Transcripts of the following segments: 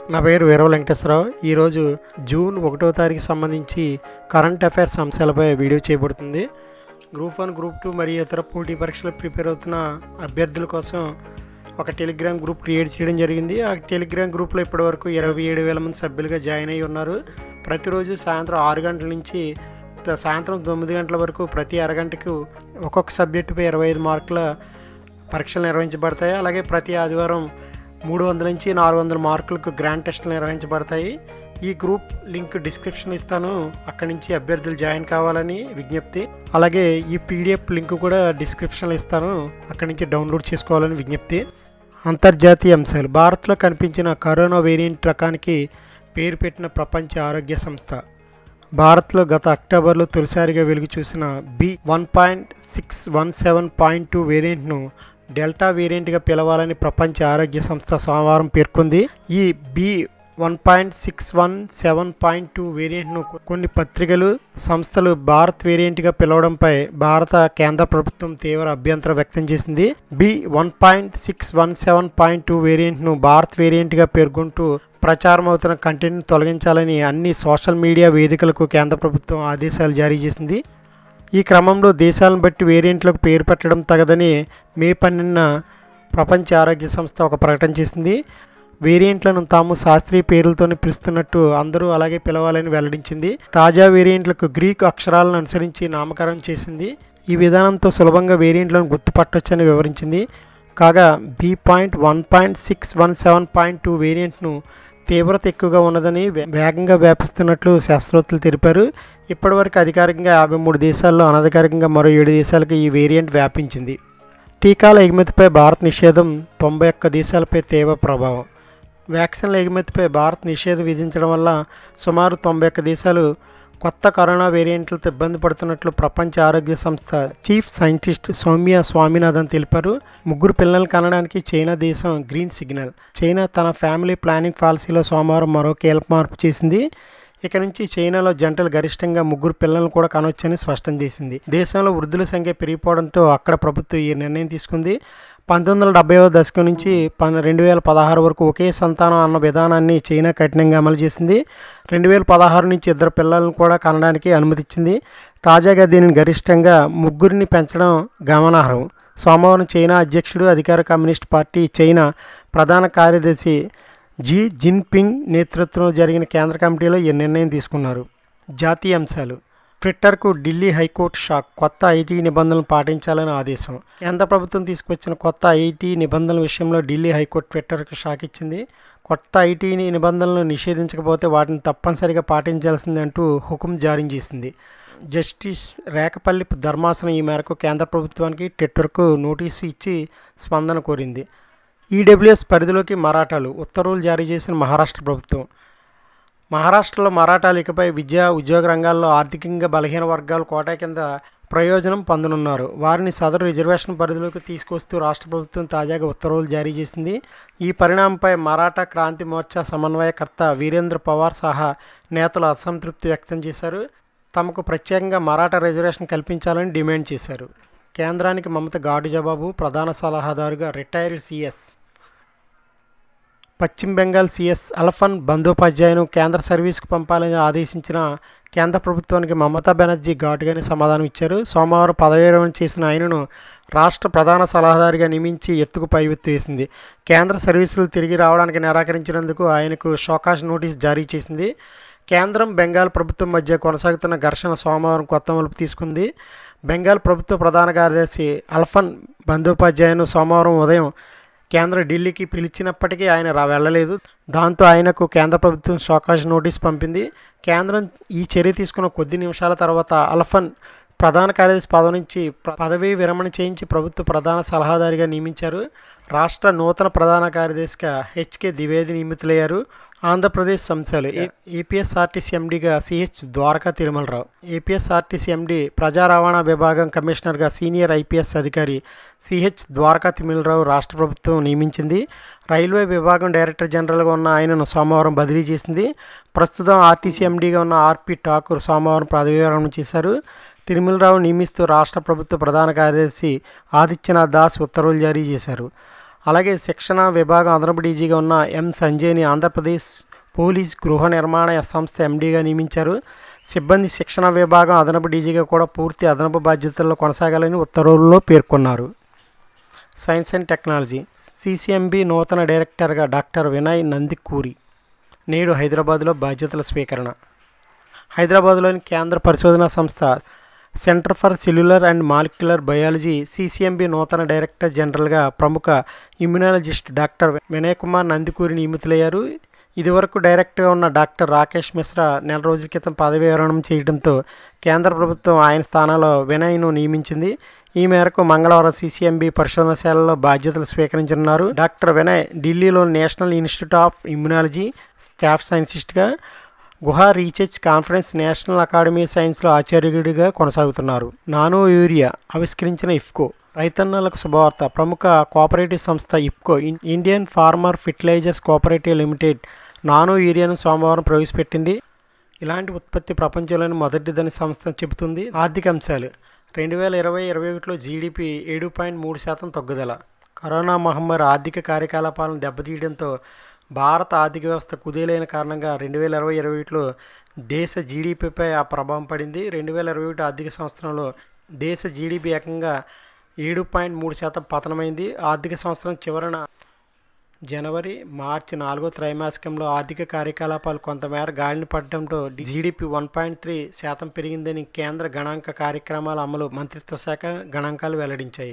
నా పేరు వీరవ వెంకటేశ్వరరావు ఈరోజు జూన్ ఒకటో తారీఖు సంబంధించి కరెంట్ అఫైర్స్ అంశాలపై వీడియో చేయబడుతుంది గ్రూప్ వన్ గ్రూప్ టూ మరియు ఇతర పోటీ పరీక్షలు ప్రిపేర్ అవుతున్న అభ్యర్థుల కోసం ఒక టెలిగ్రామ్ గ్రూప్ క్రియేట్ చేయడం జరిగింది ఆ టెలిగ్రామ్ గ్రూప్లో ఇప్పటివరకు ఇరవై ఏడు వేల మంది సభ్యులుగా జాయిన్ అయ్యి ఉన్నారు ప్రతిరోజు సాయంత్రం ఆరు గంటల నుంచి త- సాయంత్రం తొమ్మిది గంటల వరకు ప్రతి అరగంటకు ఒక్కొక్క సబ్జెక్టుపై ఇరవై ఐదు మార్కుల పరీక్షలు నిర్వహించబడతాయి అలాగే ప్రతి ఆదివారం మూడు వందల నుంచి నాలుగు వందల మార్కులకు గ్రాండ్ టెస్టులు నిర్వహించబడతాయి ఈ గ్రూప్ లింక్ డిస్క్రిప్షన్ ఇస్తాను అక్కడి నుంచి అభ్యర్థులు జాయిన్ కావాలని విజ్ఞప్తి అలాగే ఈ పీడిఎఫ్ లింక్ కూడా డిస్క్రిప్షన్లో ఇస్తాను అక్కడి నుంచి డౌన్లోడ్ చేసుకోవాలని విజ్ఞప్తి అంతర్జాతీయ అంశాలు భారత్లో కనిపించిన కరోనా వేరియంట్ రకానికి పేరు పెట్టిన ప్రపంచ ఆరోగ్య సంస్థ భారత్లో గత అక్టోబర్లో తొలిసారిగా వెలుగు చూసిన B one point six one seven point two వేరియంట్ను డెల్టా వేరియంట్గా పిలవాలని ప్రపంచ ఆరోగ్య సంస్థ సోమవారం పేర్కొంది ఈ B one point six one seven point two వేరియంట్ను కొన్ని పత్రికలు సంస్థలు భారత్ వేరియంట్గా పిలవడంపై భారత కేంద్ర ప్రభుత్వం తీవ్ర అభ్యంతరం వ్యక్తం చేసింది B one point six one seven point two వేరియంట్ను భారత్ వేరియంట్గా పేర్కొంటూ ప్రచారం అవుతున్న కంటెంట్ను తొలగించాలని అన్ని సోషల్ మీడియా వేదికలకు కేంద్ర ప్రభుత్వం ఆదేశాలు జారీ చేసింది ఈ క్రమంలో దేశాలను బట్టి వేరియంట్లకు పేరు పెట్టడం తగదని మే పన్నెండున ప్రపంచ ఆరోగ్య సంస్థ ఒక ప్రకటన చేసింది వేరియంట్లను తాము శాస్త్రీయ పేర్లతోనే పిలుస్తున్నట్టు అందరూ అలాగే పిలవాలని వెల్లడించింది తాజా వేరియంట్లకు గ్రీక్ అక్షరాలను అనుసరించి నామకరణం చేసింది ఈ విధానంతో సులభంగా వేరియంట్లను గుర్తుపట్టవచ్చని వివరించింది కాగా B point one point six one seven point two వేరియంట్ను తీవ్రత ఎక్కువగా ఉన్నదని వే- వేగంగా వ్యాపిస్తున్నట్లు శాస్త్రవేత్తలు తెలిపారు ఇప్పటివరకు అధికారికంగా యాభై మూడు దేశాల్లో అనధికారికంగా మరో ఏడు దేశాలకు ఈ వేరియంట్ వ్యాపించింది టీకాల ఎగుమతిపై భారత్ నిషేధం తొంభై ఒక్క దేశాలపై తీవ్ర ప్రభావం వ్యాక్సిన్ల ఎగుమతిపై భారత్ నిషేధం విధించడం వల్ల సుమారు తొంభై ఒక్క దేశాలు కొత్త కరోనా వేరియంట్లతో ఇబ్బంది పడుతున్నట్లు ప్రపంచ ఆరోగ్య సంస్థ చీఫ్ సైంటిస్ట్ సౌమ్య స్వామినాథన్ తెలిపారు ముగ్గురు పిల్లలు కనడానికి చైనా దేశం గ్రీన్ సిగ్నల్ చైనా తన ఫ్యామిలీ ప్లానింగ్ పాలసీలో సోమవారం మరో కీలక మార్పు చేసింది ఇక నుంచి చైనాలో జంటలు గరిష్టంగా ముగ్గురు పిల్లలను కూడా కనవచ్చని స్పష్టం చేసింది దేశంలో వృద్ధుల సంఖ్య పెరిగిపోవడంతో అక్కడ ప్రభుత్వం ఈ నిర్ణయం తీసుకుంది పంతొమ్మిది వందల డెబ్బైవ దశకం నుంచి పన్ రెండు వేల పదహారు వరకు ఒకే సంతానం అన్న విధానాన్ని చైనా కఠినంగా అమలు చేసింది రెండు వేల పదహారు నుంచి ఇద్దరు పిల్లలను కూడా కనడానికి అనుమతిచ్చింది తాజాగా దీనిని గరిష్టంగా ముగ్గురిని పెంచడం గమనార్హం సోమవారం చైనా అధ్యక్షుడు అధికార కమ్యూనిస్ట్ పార్టీ చైనా ప్రధాన కార్యదర్శి జీ జిన్పింగ్ నేతృత్వంలో జరిగిన కేంద్ర కమిటీలో ఈ నిర్ణయం తీసుకున్నారు జాతీయ అంశాలు ట్విట్టర్కు ఢిల్లీ హైకోర్టు షాక్ కొత్త ఐటీ నిబంధనలు పాటించాలని ఆదేశం కేంద్ర ప్రభుత్వం తీసుకొచ్చిన కొత్త ఐటీ నిబంధనల విషయంలో ఢిల్లీ హైకోర్టు ట్విట్టర్కు షాక్ ఇచ్చింది కొత్త ఐటీ నిబంధనలను నిషేధించకపోతే వాటిని తప్పనిసరిగా పాటించాల్సింది అంటూ హుకుం జారీ చేసింది జస్టిస్ రేకపల్లి ధర్మాసనం ఈ మేరకు కేంద్ర ప్రభుత్వానికి ట్విట్టర్కు నోటీసు ఇచ్చి స్పందన కోరింది ఈడబ్ల్యూఎస్ పరిధిలోకి మరాఠాలు ఉత్తర్వులు జారీ చేసిన మహారాష్ట్ర ప్రభుత్వం మహారాష్ట్రలో మరాఠాలు ఇకపై విద్యా ఉద్యోగ రంగాల్లో ఆర్థికంగా బలహీన వర్గాలు కోటా కింద ప్రయోజనం పొందనున్నారు వారిని సదరు రిజర్వేషన్ పరిధిలోకి తీసుకొస్తూ రాష్ట్ర ప్రభుత్వం తాజాగా ఉత్తర్వులు జారీ చేసింది ఈ పరిణామంపై మరాఠా క్రాంతి మోర్చా సమన్వయకర్త వీరేంద్ర పవార్ సహా నేతలు అసంతృప్తి వ్యక్తం చేశారు తమకు ప్రత్యేకంగా మరాఠా రిజర్వేషన్ కల్పించాలని డిమాండ్ చేశారు కేంద్రానికి మమత ఘాటు జవాబు ప్రధాన సలహాదారుగా రిటైర్డ్ సిఎస్ పశ్చిమ బెంగాల్ సీఎస్ అల్ఫన్ బందోపాధ్యాయను కేంద్ర సర్వీస్కు పంపాలని ఆదేశించిన కేంద్ర ప్రభుత్వానికి మమతా బెనర్జీ ఘాటుగానే సమాధానం ఇచ్చారు సోమవారం పదవి విరమణ చేసిన ఆయనను రాష్ట్ర ప్రధాన సలహాదారుగా నియమించి ఎత్తుకు పైవెత్తు వేసింది కేంద్ర సర్వీసులు తిరిగి రావడానికి నిరాకరించినందుకు ఆయనకు షోకాష్ నోటీస్ జారీ చేసింది కేంద్రం బెంగాల్ ప్రభుత్వం మధ్య కొనసాగుతున్న ఘర్షణ సోమవారం కొత్త మలుపు తీసుకుంది బెంగాల్ ప్రభుత్వ ప్రధాన కార్యదర్శి అల్ఫన్ బందోపాధ్యాయను సోమవారం ఉదయం కేంద్ర ఢిల్లీకి పిలిచినప్పటికీ ఆయన రా వెళ్ళలేదు దాంతో ఆయనకు కేంద్ర ప్రభుత్వం షోకాజ్ నోటీస్ పంపింది కేంద్రం ఈ చర్య తీసుకున్న కొద్ది నిమిషాల తర్వాత అల్ఫన్ ప్రధాన కార్యదర్శి పదవి నుంచి ప్ర- పదవీ విరమణ చేయించి ప్రభుత్వ ప్రధాన సలహాదారిగా నియమించారు రాష్ట్ర నూతన ప్రధాన కార్యదర్శిగా హెచ్కే ద్వివేది నియమితులయ్యారు ఆంధ్రప్రదేశ్ అంశాలు ఏ- ఏపీఎస్ఆర్టీసీ ఎండీగా CH Dwaraka Tirumala Rao APSRTC MD ప్రజా రవాణా విభాగం కమిషనర్గా సీనియర్ ఐపీఎస్ అధికారి సిహెచ్ ద్వారకా తిరుమలరావు రాష్ట్ర ప్రభుత్వం నియమించింది రైల్వే విభాగం డైరెక్టర్ జనరల్గా ఉన్న ఆయనను సోమవారం బదిలీ చేసింది ప్రస్తుతం ఆర్టీసీ ఎండీగా ఉన్న ఆర్పి ఠాకూర్ సోమవారం పదవీ విరమణ చేశారు తిరుమలరావు నియమిస్తూ రాష్ట్ర ప్రభుత్వ ప్రధాన కార్యదర్శి ఆదిత్యనాథ్ దాస్ ఉత్తర్వులు జారీ చేశారు అలాగే శిక్షణ విభాగం అదనపు డీజీగా ఉన్న ఎం సంజయ్ని ఆంధ్రప్రదేశ్ పోలీస్ గృహ నిర్మాణ సంస్థ ఎండీగా నియమించారు సిబ్బంది శిక్షణ విభాగం అదనపు డీజీగా కూడా పూర్తి అదనపు బాధ్యతల్లో కొనసాగాలని ఉత్తర్వుల్లో పేర్కొన్నారు సైన్స్ అండ్ టెక్నాలజీ సిసిఎంబి నూతన డైరెక్టర్గా డాక్టర్ వినయ్ నందికూరి నేడు హైదరాబాద్లో బాధ్యతల స్వీకరణ హైదరాబాద్లోని కేంద్ర పరిశోధనా సంస్థ centre for cellular and molecular biology CCMB నూతన డైరెక్టర్ జనరల్గా ప్రముఖ ఇమ్యునాలజిస్ట్ డాక్టర్ వినయ్ కుమార్ నందికూరి నియమితులయ్యారు ఇదివరకు డైరెక్టర్గా ఉన్న డాక్టర్ రాకేష్ మిశ్రా నెల రోజుల క్రితం పదవి విరమణం చేయడంతో కేంద్ర ప్రభుత్వం ఆయన స్థానంలో వినయ్ను నియమించింది ఈ మేరకు మంగళవారం సిసిఎంబి పరిశోధనశాలలో బాధ్యతలు స్వీకరించనున్నారు డాక్టర్ వినయ్ ఢిల్లీలో national institute of immunology staff సైంటిస్ట్గా Guha research conference national academy సైన్స్లో ఆచార్యుడిగా కొనసాగుతున్నారు నానో యూరియా ఆవిష్కరించిన ఇఫ్కో రైతన్నలకు శుభవార్త ప్రముఖ కోఆపరేటివ్ సంస్థ ఇఫ్కో ఇన్- Indian farmer fertilizers cooperative limited nano యూరియాను సోమవారం ప్రవేశపెట్టింది ఇలాంటి ఉత్పత్తి ప్రపంచంలోని మొదటిదని సంస్థ చెబుతుంది ఆర్థిక అంశాలు రెండు వేల ఇరవై ఇరవై ఒకటిలో జీడిపి ఏడు పాయింట్ మూడు శాతం తగ్గుదల కరోనా మహమ్మారి ఆర్థిక కార్యకలాపాలను దెబ్బతీయడంతో భారత ఆర్థిక వ్యవస్థ కుదేలైన కారణంగా రెండు వేల ఇరవై ఇరవై ఒకటిలో దేశ జీడిపిపై ఆ ప్రభావం పడింది రెండు వేల ఇరవై ఒకటి ఆర్థిక సంవత్సరంలో దేశ జీడిపి ఏకంగా ఏడు పాయింట్ మూడు శాతం పతనమైంది ఆర్థిక సంవత్సరం చివరన జనవరి మార్చి నాలుగో త్రైమాసికంలో ఆర్థిక కార్యకలాపాలు కొంతమేర గాలిని పడటంతో జీడిపి వన్ పాయింట్ త్రీ శాతం పెరిగిందని కేంద్ర గణాంక కార్యక్రమాల అమలు మంత్రిత్వ శాఖ గణాంకాలు వెల్లడించాయి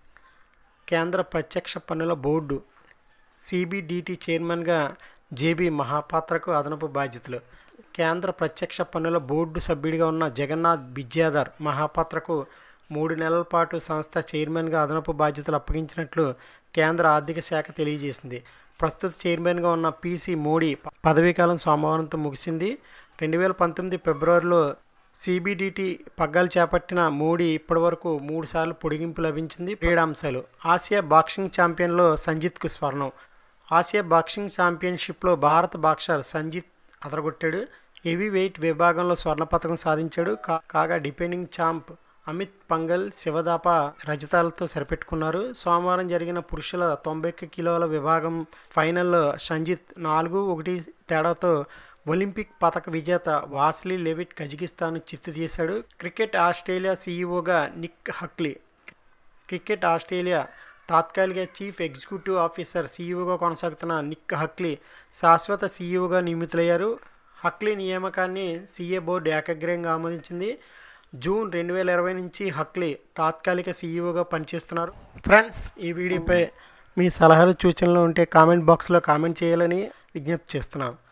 కేంద్ర ప్రత్యక్ష పన్నుల బోర్డు సిబిడిటి చైర్మన్గా జేబీ మహాపాత్రకు అదనపు బాధ్యతలు కేంద్ర ప్రత్యక్ష పన్నుల బోర్డు సభ్యుడిగా ఉన్న జగన్నాథ్ విద్యాధర్ మహాపాత్రకు మూడు నెలల పాటు సంస్థ చైర్మన్గా అదనపు బాధ్యతలు అప్పగించినట్లు కేంద్ర ఆర్థిక శాఖ తెలియజేసింది ప్రస్తుత చైర్మన్గా ఉన్న పిసి మోడీ పదవీకాలం సోమవారంతో ముగిసింది రెండు వేల పంతొమ్మిది ఫిబ్రవరిలో సిబిడిటి పగ్గాలు చేపట్టిన మోడీ ఇప్పటివరకు మూడు సార్లు పొడిగింపు లభించింది క్రీడాంశాలు ఆసియా బాక్సింగ్ ఛాంపియన్లో సంజిత్కు స్వర్ణం ఆసియా బాక్సింగ్ ఛాంపియన్షిప్లో భారత బాక్సర్ సంజిత్ అదరగొట్టాడు హెవీ వెయిట్ విభాగంలో స్వర్ణ పథకం సాధించాడు కా- కాగా డిపెండింగ్ ఛాంప్ అమిత్ పంగల్ శివదాప రజతాలతో సరిపెట్టుకున్నారు సోమవారం జరిగిన పురుషుల తొంభై ఒక్క కిలోల విభాగం ఫైనల్లో సంజిత్ నాలుగు ఒకటి తేడాతో ఒలింపిక్ పథక విజేత వాస్లీ లెవిట్ కజకిస్తాన్ చిత్తు చేశాడు క్రికెట్ ఆస్ట్రేలియా సీఈఓగా నిక్ హక్లీ క్రికెట్ ఆస్ట్రేలియా తాత్కాలిక చీఫ్ ఎగ్జిక్యూటివ్ ఆఫీసర్ సీఈఓగా కొనసాగుతున్న నిక్ హక్లీ శాశ్వత సీఈఓగా నియమితులయ్యారు హక్లీ నియామకాన్ని సీఏ బోర్డు ఏకగ్రహంగా ఆమోదించింది జూన్ రెండు వేల ఇరవై నుంచి హక్లీ తాత్కాలిక సీఈఓగా పనిచేస్తున్నారు ఫ్రెండ్స్ ఈ వీడియోపై మీ సలహాలు సూచనలు ఉంటే కామెంట్ బాక్స్లో కామెంట్ చేయాలని విజ్ఞప్తి చేస్తున్నాను